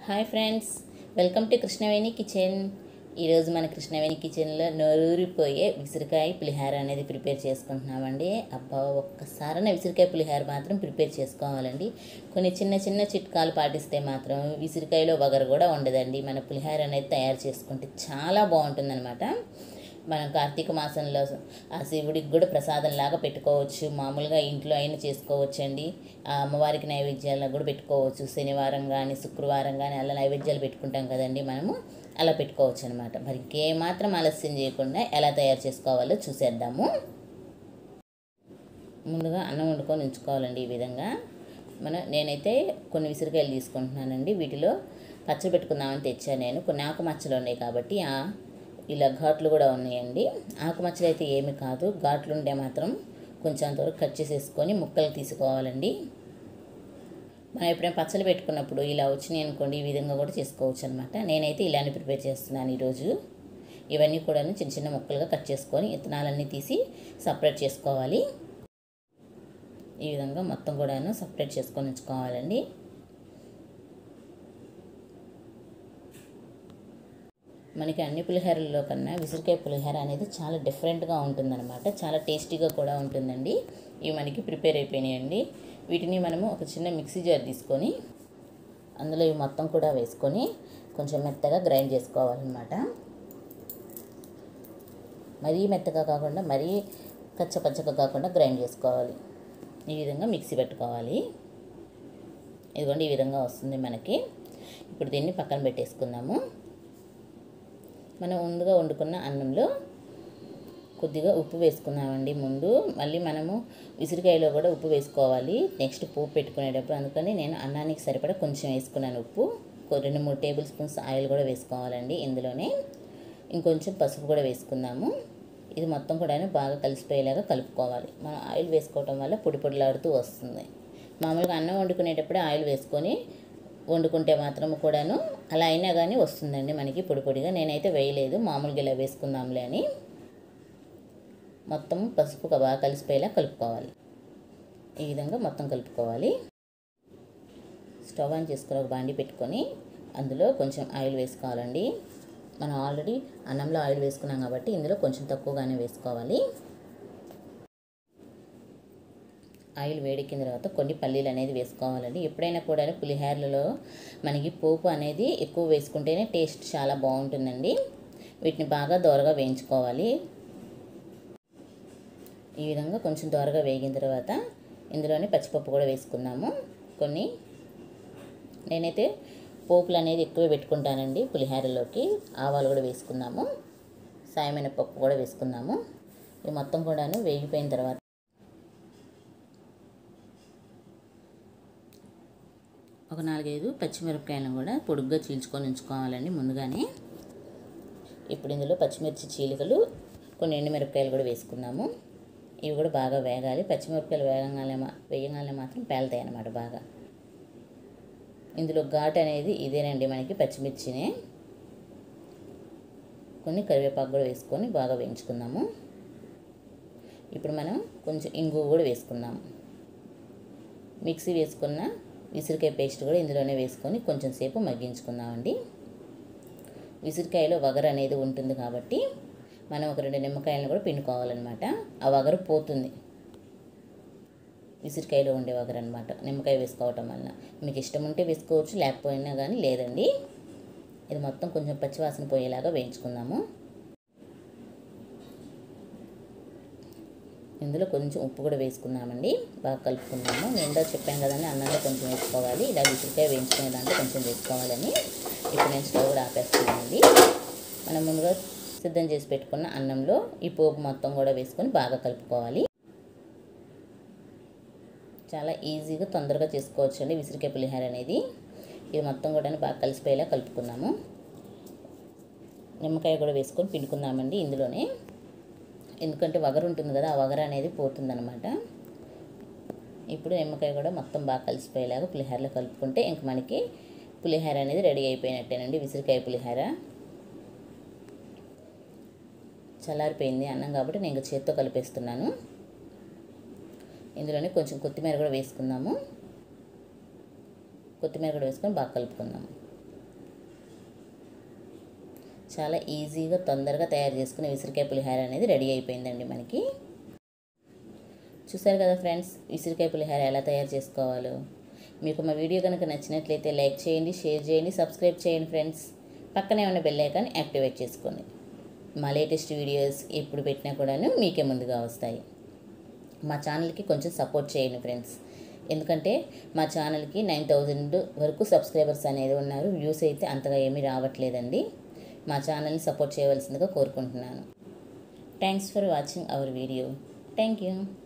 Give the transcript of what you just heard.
hi friends welcome to Krishnaveni kitchen ఈరోజు మన కృష్ణవేణి కిచెన్లో నోరూరిపోయే విసిరికాయ పులిహార అనేది ప్రిపేర్ చేసుకుంటున్నామండి అబ్బా ఒక్కసారైనా విసిరికాయ పులిహార మాత్రం ప్రిపేర్ చేసుకోవాలండి కొన్ని చిన్న చిన్న చిట్కాలు పాటిస్తే మాత్రం విసిరికాయలో వగరు కూడా ఉండదండి మన పులిహార అనేది తయారు చేసుకుంటే చాలా బాగుంటుందన్నమాట మనం కార్తీక మాసంలో ఆ శివుడికి కూడా ప్రసాదంలాగా పెట్టుకోవచ్చు మామూలుగా ఇంట్లో అయినా చేసుకోవచ్చు అండి ఆ అమ్మవారికి నైవేద్యాలను కూడా పెట్టుకోవచ్చు శనివారం కానీ శుక్రవారం కానీ అలా నైవేద్యాలు పెట్టుకుంటాం కదండి మనము అలా పెట్టుకోవచ్చు అనమాట మరి ఇంకేమాత్రం ఆలస్యం చేయకుండా ఎలా తయారు చేసుకోవాలో చూసేద్దాము ముందుగా అన్నం వండుకొని ఉంచుకోవాలండి ఈ విధంగా మన నేనైతే కొన్ని విసిరికాయలు తీసుకుంటున్నానండి వీటిలో పచ్చడి పెట్టుకుందామని తెచ్చాను నేను కొన్ని ఆకు మచ్చలు ఉన్నాయి కాబట్టి ఆ ఇలా ఘాట్లు కూడా ఉన్నాయండి ఆకు మచ్చలు అయితే ఏమి కాదు ఘాట్లు ఉంటే మాత్రం కొంచెం అంతవరకు కట్ చేసేసుకొని ముక్కలు తీసుకోవాలండి మనం ఎప్పుడైనా పచ్చడి పెట్టుకున్నప్పుడు ఇలా వచ్చినాయి అనుకోండి ఈ విధంగా కూడా చేసుకోవచ్చు అనమాట నేనైతే ఇలానే ప్రిపేర్ చేస్తున్నాను ఈరోజు ఇవన్నీ కూడా చిన్న చిన్న ముక్కలుగా కట్ చేసుకొని ఇత్తనాలన్నీ తీసి సపరేట్ చేసుకోవాలి ఈ విధంగా మొత్తం కూడాను సపరేట్ చేసుకొని ఉంచుకోవాలండి మనకి అన్ని పులిహోరల్లో కన్నా విసిరికాయ పులిహోర అనేది చాలా డిఫరెంట్గా ఉంటుందన్నమాట చాలా టేస్టీగా కూడా ఉంటుందండి ఇవి మనకి ప్రిపేర్ అయిపోయినాయండి వీటిని మనము ఒక చిన్న మిక్సీ జార్ తీసుకొని అందులో ఇవి మొత్తం కూడా వేసుకొని కొంచెం మెత్తగా గ్రైండ్ చేసుకోవాలన్నమాట మరీ మెత్తగా కాకుండా మరీ కచ్చపచ్చగా కాకుండా గ్రైండ్ చేసుకోవాలి ఈ విధంగా మిక్సీ పెట్టుకోవాలి ఇదిగోండి ఈ విధంగా వస్తుంది మనకి ఇప్పుడు దీన్ని పక్కన పెట్టేసుకుందాము మనం ముందుగా వండుకున్న అన్నంలో కొద్దిగా ఉప్పు వేసుకున్నామండి ముందు మళ్ళీ మనము విసిరికాయలో కూడా ఉప్పు వేసుకోవాలి నెక్స్ట్ పోపు పెట్టుకునేటప్పుడు అందుకని నేను అన్నానికి సరిపడా కొంచెం వేసుకున్నాను ఉప్పు రెండు మూడు టేబుల్ స్పూన్స్ ఆయిల్ కూడా వేసుకోవాలండి ఇందులోనే ఇంకొంచెం పసుపు కూడా వేసుకుందాము ఇది మొత్తం కూడా బాగా కలిసిపోయేలాగా కలుపుకోవాలి మనం ఆయిల్ వేసుకోవటం వల్ల పొడి పొడిలాడుతూ వస్తుంది మామూలుగా అన్నం వండుకునేటప్పుడే ఆయిల్ వేసుకొని వండుకుంటే మాత్రం కూడాను అలా అయినా కానీ వస్తుందండి మనకి పొడి పొడిగా నేనైతే వేయలేదు మామూలుగా ఇలా వేసుకుందాంలే అని మొత్తం పసుపు బాగా కలిసిపోయేలా కలుపుకోవాలి ఈ విధంగా మొత్తం కలుపుకోవాలి స్టవ్ ఆన్ చేసుకుని ఒక బాండి పెట్టుకొని అందులో కొంచెం ఆయిల్ వేసుకోవాలండి మనం ఆల్రెడీ అన్నంలో ఆయిల్ వేసుకున్నాం కాబట్టి ఇందులో కొంచెం తక్కువగానే వేసుకోవాలి ఆయిల్ వేడెక్కిన తర్వాత కొన్ని పల్లీలు అనేది వేసుకోవాలండి ఎప్పుడైనా కూడా పులిహోరలలో మనకి పోపు అనేది ఎక్కువ వేసుకుంటేనే టేస్ట్ చాలా బాగుంటుందండి వీటిని బాగా దోరగా వేయించుకోవాలి ఈ విధంగా కొంచెం దోరగా వేగిన తర్వాత ఇందులోనే పచ్చిపప్పు కూడా వేసుకున్నాము కొన్ని నేనైతే పోపులు అనేది ఎక్కువ పెట్టుకుంటానండి పులిహోరలోకి ఆవాలు కూడా వేసుకున్నాము సాయమైన పప్పు కూడా వేసుకున్నాము ఇవి మొత్తం కూడాను వేగిపోయిన తర్వాత ఒక నాలుగైదు పచ్చిమిరపకాయలను కూడా పొడుగ్గా చీల్చుకొని ఉంచుకోవాలండి ముందుగానే ఇప్పుడు ఇందులో పచ్చిమిర్చి చీలికలు కొన్ని ఎండుమిరపకాయలు కూడా వేసుకుందాము ఇవి కూడా బాగా వేగాలి పచ్చిమిరపకాయలు వేగంగానే మా వేయగానే మాత్రం పేలుతాయి అన్నమాట బాగా ఇందులో ఘాట్ అనేది ఇదేనండి మనకి పచ్చిమిర్చినే కొన్ని కరివేపాకు కూడా వేసుకొని బాగా వేయించుకుందాము ఇప్పుడు మనం కొంచెం ఇంగువ కూడా వేసుకుందాము మిక్సీ వేసుకున్న విసిరికాయ పేస్ట్ కూడా ఇందులోనే వేసుకొని కొంచెం సేపు మగ్గించుకుందామండి విసిరికాయలో వగరు అనేది ఉంటుంది కాబట్టి మనం ఒక రెండు నిమ్మకాయలను కూడా పిండుకోవాలన్నమాట ఆ వగరు పోతుంది విసిరికాయలో ఉండే వగరు అనమాట నిమ్మకాయ వేసుకోవటం వల్ల మీకు ఇష్టం ఉంటే వేసుకోవచ్చు లేకపోయినా కానీ లేదండి ఇది మొత్తం కొంచెం పచ్చివాసన పోయేలాగా వేయించుకుందాము ఇందులో కొంచెం ఉప్పు కూడా వేసుకుందామండి బాగా కలుపుకుందాము నేను ఇందా చెప్పాను కదండి అన్నంలో కొంచెం వేసుకోవాలి ఇలా విసిరికాయ వేయించుకునే దాంట్లో కొంచెం వేసుకోవాలని ఇప్పుడు నేను స్టవ్ కూడా ఆపేస్తున్నానండి మనం ముందుగా సిద్ధం చేసి పెట్టుకున్న అన్నంలో ఈ పోపు మొత్తం కూడా వేసుకొని బాగా కలుపుకోవాలి చాలా ఈజీగా తొందరగా చేసుకోవచ్చు అండి విసిరికాయ పులిహోర అనేది ఇది మొత్తం కూడా బాగా కలిసిపోయేలా కలుపుకుందాము నిమ్మకాయ కూడా వేసుకొని పిండుకుందామండి ఇందులోనే ఎందుకంటే వగరు ఉంటుంది కదా ఆ వగర అనేది పోతుందనమాట ఇప్పుడు నిమ్మకాయ కూడా మొత్తం బాగా కలిసిపోయేలాగా పులిహోరలో కలుపుకుంటే ఇంక మనకి పులిహోర అనేది రెడీ అయిపోయినట్టేనండి విసిరికాయ పులిహోర చల్లారిపోయింది అన్నం కాబట్టి నేను ఇంకా చేత్తో కలిపేస్తున్నాను ఇందులోనే కొంచెం కొత్తిమీర కూడా వేసుకుందాము కొత్తిమీర కూడా వేసుకొని బాగా కలుపుకుందాము చాలా ఈజీగా తొందరగా తయారు చేసుకునే విసిరికాయ పులిహార అనేది రెడీ అయిపోయిందండి మనకి చూసారు కదా ఫ్రెండ్స్ విసిరికాయ పులిహార ఎలా తయారు చేసుకోవాలో మీకు మా వీడియో కనుక నచ్చినట్లయితే లైక్ చేయండి షేర్ చేయండి సబ్స్క్రైబ్ చేయండి ఫ్రెండ్స్ పక్కనే ఉన్న బెల్ ఐకాన్ యాక్టివేట్ చేసుకోండి మా లేటెస్ట్ వీడియోస్ ఎప్పుడు పెట్టినా కూడాను మీకే ముందుగా వస్తాయి మా ఛానల్కి కొంచెం సపోర్ట్ చేయండి ఫ్రెండ్స్ ఎందుకంటే మా ఛానల్కి నైన్ థౌజండ్ వరకు సబ్స్క్రైబర్స్ అనేది ఉన్నారు వ్యూస్ అయితే అంతగా ఏమీ రావట్లేదండి మా ఛానల్ని సపోర్ట్ చేయవలసిందిగా కోరుకుంటున్నాను thanks for watching our video thank you